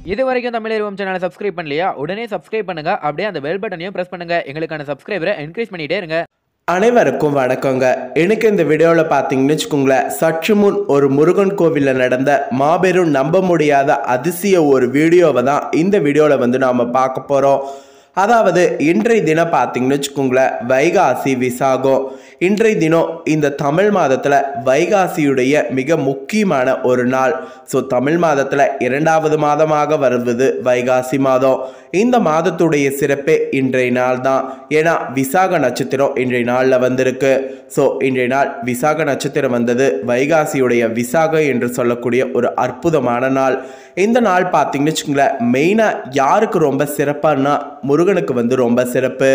இது வரைக்கும் தமிழ் சேனலை சப்ஸ்கிரைப் பண்ணலையா உடனே சப்ஸ்கிரைப் பண்ணுங்க அப்படியே அந்த பெல் பட்டனையும் பிரஸ் பண்ணுங்க எங்களுக்கான சப்ஸ்கிரைபரை என்கரேஜ் பண்ணிட்டே இருங்க அனைவருக்கும் வணக்கங்க எனக்கு இந்த வீடியோவில் பார்த்தீங்கன்னு வச்சுக்கோங்களேன் சற்று முன் ஒரு முருகன் கோவிலில் நடந்த மாபெரும் நம்ப முடியாத அதிசய ஒரு வீடியோவை தான் இந்த வீடியோவில் வந்து நாம் பார்க்க போகிறோம் அதாவது இன்றைய தினம் பார்த்தீங்கன்னு வச்சுக்கோங்களேன் வைகாசி விசாகம் இன்றைய தினம் இந்த தமிழ் மாதத்தில் வைகாசியுடைய மிக முக்கியமான ஒரு நாள் ஸோ தமிழ் மாதத்தில் இரண்டாவது மாதமாக வருவது வைகாசி மாதம் இந்த மாதத்துடைய சிறப்பே இன்றைய நாள் தான் ஏன்னா விசாக நட்சத்திரம் இன்றைய நாளில் வந்திருக்கு ஸோ இன்றைய நாள் விசாக நட்சத்திரம் வந்தது வைகாசியுடைய விசாக என்று சொல்லக்கூடிய ஒரு அற்புதமான நாள் இந்த நாள் பார்த்தீங்கன்னு வச்சுக்கோங்களேன் மெயினாக யாருக்கு ரொம்ப சிறப்பானா முருகனுக்கு வந்து ரொம்ப சிறப்பு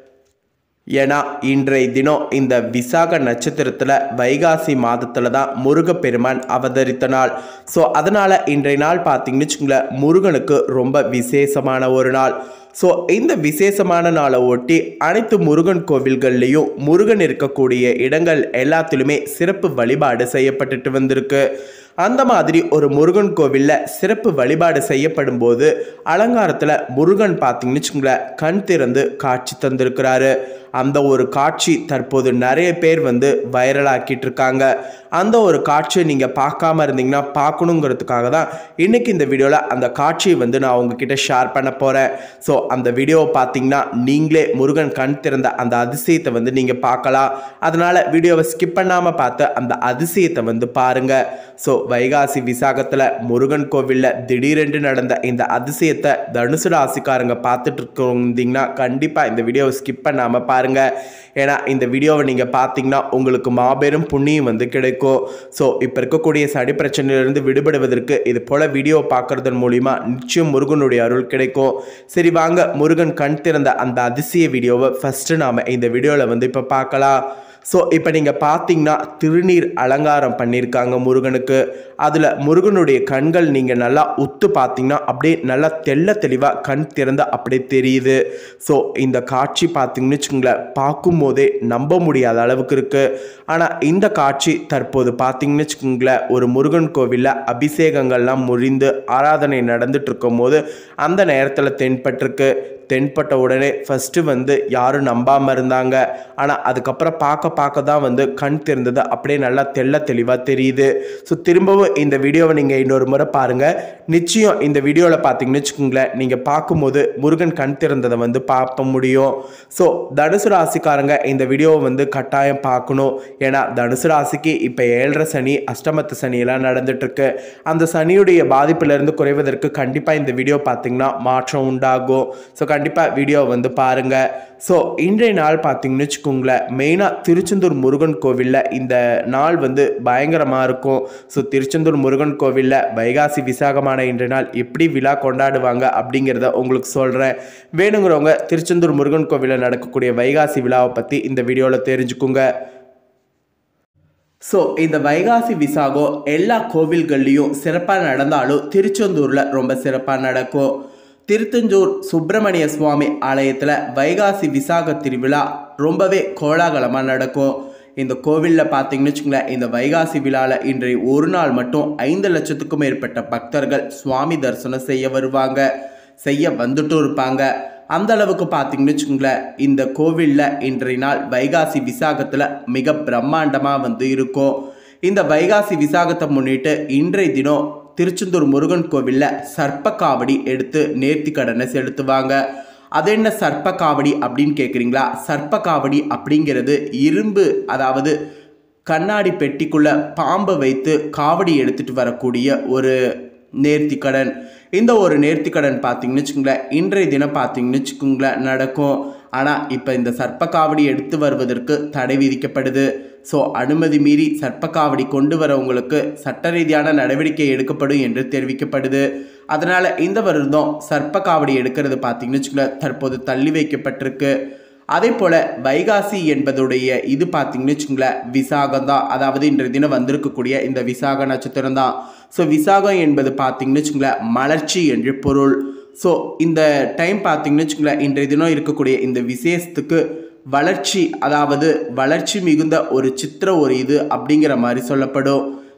ஏன்னா இன்றைய தினம் இந்த விசாக நட்சத்திரத்தில் வைகாசி மாதத்தில் தான் முருகப்பெருமான் அவதரித்த நாள் ஸோ அதனால் இன்றைய நாள் பார்த்தீங்கன்னு வச்சுக்கோங்களேன் முருகனுக்கு ரொம்ப விசேஷமான ஒரு நாள் ஸோ இந்த விசேஷமான நாளை ஒட்டி அனைத்து முருகன் கோவில்கள்லேயும் முருகன் இருக்கக்கூடிய இடங்கள் எல்லாத்திலுமே சிறப்பு வழிபாடு செய்யப்பட்டுட்டு வந்திருக்கு அந்த மாதிரி ஒரு முருகன் கோவிலில் சிறப்பு வழிபாடு செய்யப்படும் போது அலங்காரத்தில் முருகன் பார்த்தீங்கன்னு வச்சுங்களேன் கண் திறந்து காட்சி தந்திருக்கிறாரு அந்த ஒரு காட்சி தற்போது நிறைய பேர் வந்து வைரலாக்கிட்டு இருக்காங்க அந்த ஒரு காட்சியை நீங்கள் பார்க்காம இருந்தீங்கன்னா பார்க்கணுங்கிறதுக்காக தான் இன்றைக்கி இந்த வீடியோவில் அந்த காட்சியை வந்து நான் உங்ககிட்ட ஷேர் பண்ண போகிறேன் ஸோ அந்த வீடியோவை பார்த்தீங்கன்னா நீங்களே முருகன் கண் திறந்த அந்த அதிசயத்தை வந்து நீங்கள் பார்க்கலாம் அதனால் வீடியோவை ஸ்கிப் பண்ணாமல் பார்த்து அந்த அதிசயத்தை வந்து பாருங்கள் ஸோ வைகாசி விசாகத்தில் முருகன் கோவிலில் திடீரென்று நடந்த இந்த அதிசயத்தை தனுசு ராசிக்காரங்க பார்த்துட்டு இருந்தீங்கன்னா கண்டிப்பாக இந்த வீடியோவை ஸ்கிப் பண்ணாமல் பாருங்கள் ஏன்னா இந்த வீடியோவை நீங்கள் பார்த்தீங்கன்னா உங்களுக்கு மாபெரும் புண்ணியம் வந்து கிடைக்கும் ஸோ இப்போ இருக்கக்கூடிய சடி பிரச்சனையிலிருந்து விடுபடுவதற்கு இது போல் வீடியோ பார்க்குறதன் மூலிமா நிச்சயம் முருகனுடைய அருள் கிடைக்கும் சரி வாங்க முருகன் கண் திறந்த அந்த அதிசய வீடியோவை ஃபஸ்ட்டு நாம் இந்த வீடியோவில் வந்து இப்போ பார்க்கலாம் ஸோ இப்போ நீங்கள் பார்த்தீங்கன்னா திருநீர் அலங்காரம் பண்ணியிருக்காங்க முருகனுக்கு அதில் முருகனுடைய கண்கள் நீங்கள் நல்லா உத்து பார்த்தீங்கன்னா அப்படியே நல்லா தெள்ள தெளிவாக கண் திறந்து அப்படியே தெரியுது ஸோ இந்த காட்சி பார்த்தீங்கன்னு வச்சுக்கோங்களேன் பார்க்கும்போதே நம்ப முடியாத அளவுக்கு இருக்குது ஆனால் இந்த காட்சி தற்போது பார்த்தீங்கன்னு வச்சுக்கோங்களேன் ஒரு முருகன் கோவிலில் அபிஷேகங்கள்லாம் முறிந்து ஆராதனை நடந்துட்டு இருக்கும் போது அந்த நேரத்தில் தென்பட்டிருக்கு தென்பட்ட உடனே ஃபஸ்ட்டு வந்து யாரும் நம்பாமல் இருந்தாங்க ஆனால் அதுக்கப்புறம் பார்க்க பார்க்க தான் வந்து கண் திறந்தது அப்படியே நல்லா தெள்ள தெளிவாக தெரியுது ஸோ திரும்பவும் இந்த வீடியோவை நீங்கள் இன்னொரு முறை பாருங்கள் நிச்சயம் இந்த வீடியோவில் பார்த்தீங்கன்னு வச்சுக்கோங்களேன் நீங்கள் பார்க்கும்போது முருகன் கண் திறந்ததை வந்து பார்க்க முடியும் ஸோ தனுசு ராசிக்காரங்க இந்த வீடியோவை வந்து கட்டாயம் பார்க்கணும் ஏன்னா தனுசு ராசிக்கு இப்போ ஏழரை சனி அஷ்டமத்து சனியெல்லாம் நடந்துட்டுருக்கு அந்த சனியுடைய பாதிப்பிலிருந்து குறைவதற்கு கண்டிப்பாக இந்த வீடியோ பார்த்தீங்கன்னா மாற்றம் உண்டாகும் ஸோ கண்டிப்பாக வீடியோ வந்து பாருங்கள் ஸோ இன்றைய நாள் பார்த்தீங்கன்னு வச்சுக்கோங்களேன் மெயினாக திருச்செந்தூர் முருகன் கோவிலில் இந்த நாள் வந்து பயங்கரமாக இருக்கும் ஸோ திருச்செந்தூர் முருகன் கோவிலில் வைகாசி விசாகமான இன்றைய நாள் எப்படி விழா கொண்டாடுவாங்க அப்படிங்கிறத உங்களுக்கு சொல்கிறேன் வேணுங்கிறவங்க திருச்செந்தூர் முருகன் கோவிலில் நடக்கக்கூடிய வைகாசி விழாவை பற்றி இந்த வீடியோவில் தெரிஞ்சுக்குங்க ஸோ இந்த வைகாசி விசாகம் எல்லா கோவில்கள்லேயும் சிறப்பாக நடந்தாலும் திருச்செந்தூரில் ரொம்ப சிறப்பாக நடக்கும் திருத்தஞ்சூர் சுப்பிரமணிய சுவாமி ஆலயத்தில் வைகாசி விசாக திருவிழா ரொம்பவே கோலாகலமாக நடக்கும் இந்த கோவிலில் பார்த்தீங்கன்னு வச்சுங்களேன் இந்த வைகாசி விழாவில் இன்றைய ஒரு நாள் மட்டும் ஐந்து லட்சத்துக்கும் மேற்பட்ட பக்தர்கள் சுவாமி தரிசனம் செய்ய வருவாங்க செய்ய வந்துட்டும் இருப்பாங்க அந்த அளவுக்கு பார்த்தீங்கன்னு வச்சுக்கோங்களேன் இந்த கோவிலில் இன்றைய நாள் வைகாசி விசாகத்தில் மிக பிரம்மாண்டமாக வந்து இருக்கும் இந்த வைகாசி விசாகத்தை முன்னிட்டு இன்றைய தினம் திருச்செந்தூர் முருகன் கோவிலில் சர்ப்ப காவடி எடுத்து நேர்த்தி கடனை செலுத்துவாங்க அது என்ன சர்ப்ப காவடி அப்படின்னு கேட்குறீங்களா சர்ப்ப காவடி அப்படிங்கிறது இரும்பு அதாவது கண்ணாடி பெட்டிக்குள்ள பாம்பை வைத்து காவடி எடுத்துட்டு வரக்கூடிய ஒரு நேர்த்திக்கடன் இந்த ஒரு நேர்த்திக்கடன் பார்த்தீங்கன்னு வச்சுக்கோங்களேன் இன்றைய தினம் பார்த்தீங்கன்னு வச்சுக்கோங்களேன் நடக்கும் ஆனால் இப்போ இந்த சர்ப்பக்காவடி எடுத்து வருவதற்கு தடை விதிக்கப்படுது ஸோ அனுமதி மீறி சர்ப்பக்காவடி கொண்டு வரவங்களுக்கு சட்ட ரீதியான நடவடிக்கை எடுக்கப்படும் என்று தெரிவிக்கப்படுது அதனால் இந்த வருடம் சர்ப்பக்காவடி எடுக்கிறது பார்த்தீங்கன்னு வச்சுக்கோங்களேன் தற்போது தள்ளி வைக்கப்பட்டிருக்கு அதே போல் வைகாசி என்பதுடைய இது பார்த்தீங்கன்னு வச்சுங்களேன் விசாகம் தான் அதாவது இன்றைய தினம் வந்திருக்கக்கூடிய இந்த விசாக நட்சத்திரம் தான் ஸோ விசாகம் என்பது பார்த்தீங்கன்னு வச்சுங்களேன் மலர்ச்சி என்று பொருள் ஸோ இந்த டைம் பார்த்தீங்கன்னு வச்சுங்களேன் இன்றைய தினம் இருக்கக்கூடிய இந்த விசேஷத்துக்கு வளர்ச்சி அதாவது வளர்ச்சி மிகுந்த ஒரு சித்திர ஒரு இது அப்படிங்கிற மாதிரி சொல்லப்படும்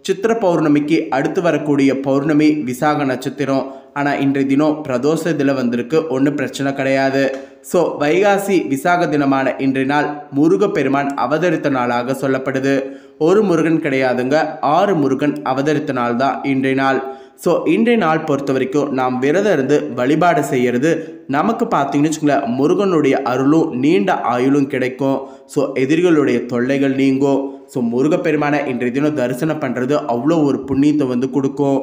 சித்திர பௌர்ணமிக்கு அடுத்து வரக்கூடிய பௌர்ணமி விசாக நட்சத்திரம் ஆனால் இன்றைய தினம் பிரதோஷ இதில் வந்திருக்கு ஒன்றும் பிரச்சனை கிடையாது ஸோ வைகாசி விசாக தினமான இன்றைய நாள் முருகப்பெருமான் அவதரித்த நாளாக சொல்லப்படுது ஒரு முருகன் கிடையாதுங்க ஆறு முருகன் அவதரித்த நாள் தான் இன்றைய நாள் ஸோ இன்றைய நாள் பொறுத்த வரைக்கும் நாம் விரதம் இருந்து வழிபாடு செய்கிறது நமக்கு பார்த்தீங்கன்னு வச்சுங்களேன் முருகனுடைய அருளும் நீண்ட ஆயுளும் கிடைக்கும் ஸோ எதிரிகளுடைய தொல்லைகள் நீங்கும் ஸோ முருகப்பெருமானை இன்றைய தினம் தரிசனம் பண்ணுறது அவ்வளோ ஒரு புண்ணியத்தை வந்து கொடுக்கும்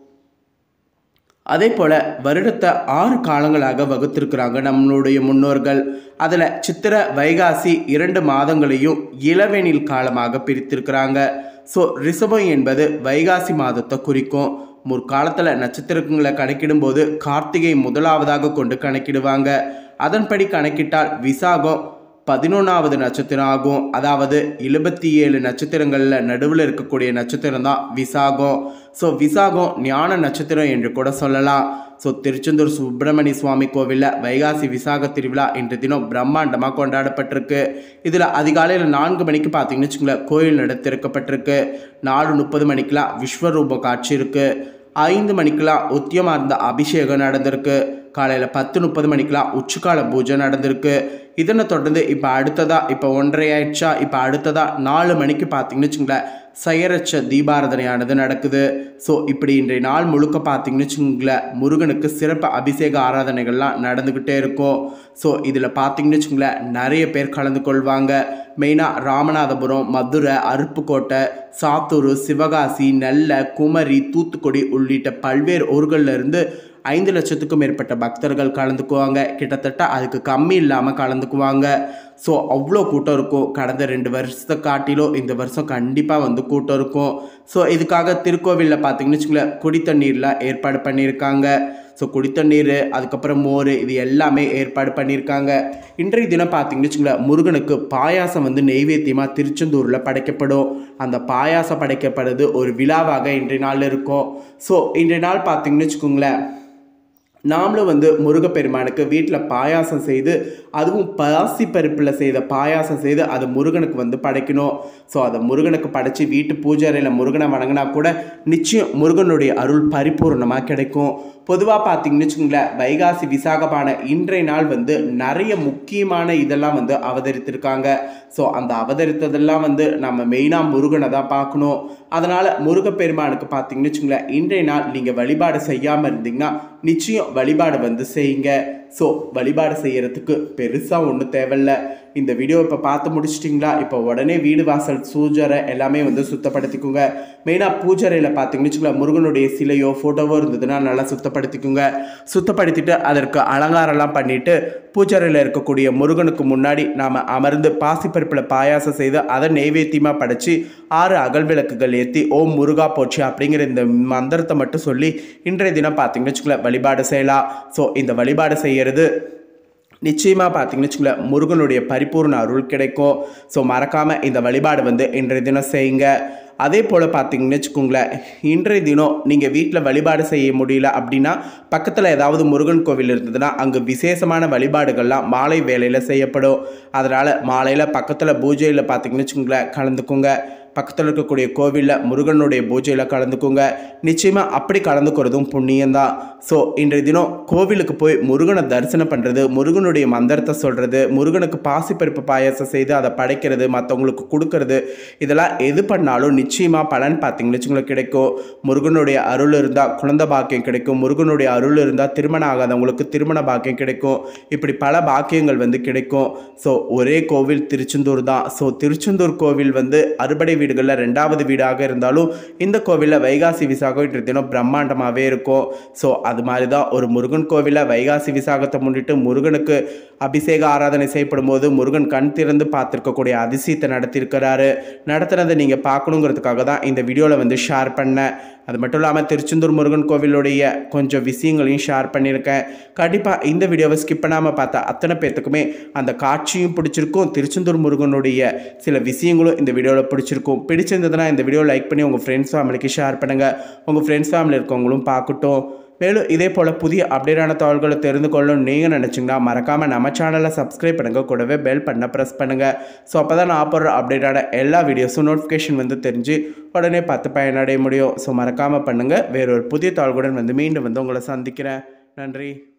அதே போல் வருடத்தை ஆறு காலங்களாக வகுத்திருக்கிறாங்க நம்மளுடைய முன்னோர்கள் அதில் சித்திர வைகாசி இரண்டு மாதங்களையும் இளவேனில் காலமாக பிரித்திருக்கிறாங்க ஸோ ரிஷபம் என்பது வைகாசி மாதத்தை குறிக்கும் முற்காலத்தில் நட்சத்திரங்களை கணக்கிடும்போது கார்த்திகை முதலாவதாக கொண்டு கணக்கிடுவாங்க அதன்படி கணக்கிட்டால் விசாகம் பதினொன்றாவது நட்சத்திரம் ஆகும் அதாவது எழுபத்தி ஏழு நட்சத்திரங்களில் நடுவில் இருக்கக்கூடிய நட்சத்திரம் தான் விசாகம் ஸோ விசாகம் ஞான நட்சத்திரம் என்று கூட சொல்லலாம் ஸோ திருச்செந்தூர் சுப்பிரமணிய சுவாமி கோவிலில் வைகாசி விசாக திருவிழா இன்று தினம் பிரம்மாண்டமாக கொண்டாடப்பட்டிருக்கு இதில் அதிகாலையில் நான்கு மணிக்கு பார்த்தீங்கன்னு வச்சுங்களேன் கோயில் நட திறக்கப்பட்டிருக்கு நாலு முப்பது மணிக்கெலாம் விஸ்வரூப காட்சி இருக்குது ஐந்து மணிக்கெலாம் உத்தியமார்ந்த அபிஷேகம் நடந்திருக்கு காலையில் பத்து முப்பது மணிக்கெலாம் உச்சிக்கால பூஜை நடந்திருக்கு இதனை தொடர்ந்து இப்போ அடுத்ததாக இப்போ ஒன்றரை ஆயிடுச்சா இப்போ அடுத்ததாக நாலு மணிக்கு பார்த்தீங்கன்னு வச்சுங்களேன் செயரச்ச தீபாரதனையானது நடக்குது ஸோ இப்படி இன்றைய நாள் முழுக்க பார்த்தீங்கன்னு வச்சுங்களேன் முருகனுக்கு சிறப்பு அபிஷேக ஆராதனைகள்லாம் நடந்துக்கிட்டே இருக்கும் ஸோ இதில் பார்த்தீங்கன்னு வச்சுங்களேன் நிறைய பேர் கலந்து கொள்வாங்க மெயினாக ராமநாதபுரம் மதுரை அருப்புக்கோட்டை சாத்தூர் சிவகாசி நெல்லை குமரி தூத்துக்குடி உள்ளிட்ட பல்வேறு ஊர்களில் இருந்து ஐந்து லட்சத்துக்கும் மேற்பட்ட பக்தர்கள் கலந்துக்குவாங்க கிட்டத்தட்ட அதுக்கு கம்மி இல்லாமல் கலந்துக்குவாங்க ஸோ அவ்வளோ கூட்டம் இருக்கும் கடந்த ரெண்டு வருஷத்தை காட்டிலும் இந்த வருஷம் கண்டிப்பாக வந்து கூட்டம் இருக்கும் ஸோ இதுக்காக திருக்கோவிலில் பார்த்தீங்கன்னு வச்சுங்களேன் குடி தண்ணீர்லாம் ஏற்பாடு பண்ணியிருக்காங்க ஸோ குடித்தண்ணீர் அதுக்கப்புறம் மோர் இது எல்லாமே ஏற்பாடு பண்ணியிருக்காங்க இன்றைய தினம் பார்த்தீங்கன்னு வச்சுங்களேன் முருகனுக்கு பாயாசம் வந்து நெய்வேத்தியமாக திருச்செந்தூரில் படைக்கப்படும் அந்த பாயாசம் படைக்கப்படுறது ஒரு விழாவாக இன்றைய நாள் இருக்கும் ஸோ இன்றைய நாள் பார்த்தீங்கன்னு வச்சுக்கோங்களேன் நாமளும் வந்து முருகப்பெருமானுக்கு வீட்டில் பாயாசம் செய்து அதுவும் பாசி பருப்பில் செய்த பாயாசம் செய்து அது முருகனுக்கு வந்து படைக்கணும் ஸோ அதை முருகனுக்கு படைச்சி வீட்டு பூஜை அறையில் முருகனை வணங்கினா கூட நிச்சயம் முருகனுடைய அருள் பரிபூர்ணமாக கிடைக்கும் பொதுவாக பார்த்தீங்கன்னு வச்சுக்கோங்களேன் வைகாசி விசாகமான இன்றைய நாள் வந்து நிறைய முக்கியமான இதெல்லாம் வந்து அவதரித்திருக்காங்க ஸோ அந்த அவதரித்ததெல்லாம் வந்து நம்ம மெயினாக முருகனை தான் பார்க்கணும் அதனால் முருகப்பெருமானுக்கு பார்த்தீங்கன்னு வச்சுங்களேன் இன்றைய நாள் நீங்கள் வழிபாடு செய்யாமல் இருந்தீங்கன்னா நிச்சயம் வழிபாடு வந்து செய்யுங்க ஸோ வழிபாடு செய்யறதுக்கு பெருசாக ஒன்றும் தேவையில்ல இந்த வீடியோ இப்போ பார்த்து முடிச்சிட்டிங்களா இப்போ உடனே வீடு வாசல் பூஜரை எல்லாமே வந்து சுத்தப்படுத்திக்குங்க மெயினாக பூஜரையில் பார்த்தீங்கன்னு வச்சுக்கோங்களேன் முருகனுடைய சிலையோ ஃபோட்டோவோ இருந்ததுன்னா நல்லா சுத்தப்படுத்திக்குங்க சுத்தப்படுத்திட்டு அதற்கு அலங்காரம்லாம் பண்ணிட்டு பூஜரையில் இருக்கக்கூடிய முருகனுக்கு முன்னாடி நாம் அமர்ந்து பாசிப்பருப்பில் பாயாசம் செய்து அதை நெய்வேத்தியமாக படைச்சு ஆறு அகல் விளக்குகள் ஏற்றி ஓம் முருகா போச்சு அப்படிங்கிற இந்த மந்திரத்தை மட்டும் சொல்லி இன்றைய தினம் பார்த்தீங்கன்னு வச்சுக்கோங்களேன் வழிபாடு செய்யலாம் ஸோ இந்த வழிபாடு செய்யறது நிச்சயமாக பார்த்தீங்கன்னு வச்சுங்களேன் முருகனுடைய பரிபூர்ண அருள் கிடைக்கும் ஸோ மறக்காமல் இந்த வழிபாடு வந்து இன்றைய தினம் செய்யுங்க அதே போல் பார்த்தீங்கன்னு வச்சுக்கோங்களேன் இன்றைய தினம் நீங்கள் வீட்டில் வழிபாடு செய்ய முடியல அப்படின்னா பக்கத்தில் ஏதாவது முருகன் கோவில் இருந்ததுன்னா அங்கே விசேஷமான வழிபாடுகள்லாம் மாலை வேலையில் செய்யப்படும் அதனால் மாலையில் பக்கத்தில் பூஜையில் பார்த்தீங்கன்னு வச்சுக்கோங்களேன் கலந்துக்குங்க பக்கத்தில் இருக்கக்கூடிய கோவிலில் முருகனுடைய பூஜையில் கலந்துக்குங்க நிச்சயமாக அப்படி கலந்துக்கிறதும் புண்ணியம்தான் ஸோ இன்றைய தினம் கோவிலுக்கு போய் முருகனை தரிசனம் பண்ணுறது முருகனுடைய மந்திரத்தை சொல்கிறது முருகனுக்கு பாசிப்பருப்பு பாயாசம் செய்து அதை படைக்கிறது மற்றவங்களுக்கு கொடுக்கறது இதெல்லாம் எது பண்ணாலும் நிச்சயமாக பலன் பார்த்தீங்கன்னு வச்சுங்களேன் கிடைக்கும் முருகனுடைய அருள் இருந்தால் குழந்தை பாக்கியம் கிடைக்கும் முருகனுடைய அருள் இருந்தால் திருமணம் ஆகாதவங்களுக்கு திருமண பாக்கியம் கிடைக்கும் இப்படி பல பாக்கியங்கள் வந்து கிடைக்கும் ஸோ ஒரே கோவில் திருச்செந்தூர் தான் ஸோ திருச்செந்தூர் கோவில் வந்து அறுபடை வீடுகளில் ரெண்டாவது வீடாக இருந்தாலும் இந்த கோவிலில் வைகாசி விசாகம் இன்றைய தினம் பிரம்மாண்டமாகவே இருக்கும் ஸோ அது மாதிரி தான் ஒரு முருகன் கோவிலில் வைகாசி விசாகத்தை முன்னிட்டு முருகனுக்கு அபிஷேக ஆராதனை செய்யப்படும் போது முருகன் கண் திறந்து பார்த்துருக்கக்கூடிய அதிசயத்தை நடத்தியிருக்கிறாரு நடத்துனதை நீங்கள் பார்க்கணுங்கிறதுக்காக தான் இந்த வீடியோவில் வந்து ஷேர் பண்ணேன் அது மட்டும் இல்லாமல் திருச்செந்தூர் முருகன் கோவிலுடைய கொஞ்சம் விஷயங்களையும் ஷேர் பண்ணியிருக்கேன் கண்டிப்பாக இந்த வீடியோவை ஸ்கிப் பண்ணாமல் பார்த்தா அத்தனை பேர்த்துக்குமே அந்த காட்சியும் பிடிச்சிருக்கும் திருச்செந்தூர் முருகனுடைய சில விஷயங்களும் இந்த வீடியோவில் பிடிச்சிருக்கும் பிடிச்சிருந்ததுன்னா இந்த வீடியோ லைக் பண்ணி உங்கள் ஃப்ரெண்ட்ஸ் ஃபேமிலிக்கு ஷேர் பண்ணுங்கள் உங்கள் ஃப்ரெண்ட்ஸ் ஃபேமிலி இருக்கவங்களும் பார்க்கட்டும் மேலும் இதே போல் புதிய அப்டேட்டான தகவல்களை தெரிந்து கொள்ளணும் நீங்கள் நினச்சிங்கன்னா மறக்காமல் நம்ம சேனலை சப்ஸ்கிரைப் பண்ணுங்கள் கூடவே பெல் பண்ண ப்ரெஸ் பண்ணுங்கள் ஸோ அப்போ தான் நான் போடுற அப்டேட்டான எல்லா வீடியோஸும் நோட்டிஃபிகேஷன் வந்து தெரிஞ்சு உடனே பார்த்து பயனடைய முடியும் ஸோ மறக்காமல் பண்ணுங்கள் வேறொரு புதிய தகவல்களுடன் வந்து மீண்டும் வந்து உங்களை சந்திக்கிறேன் நன்றி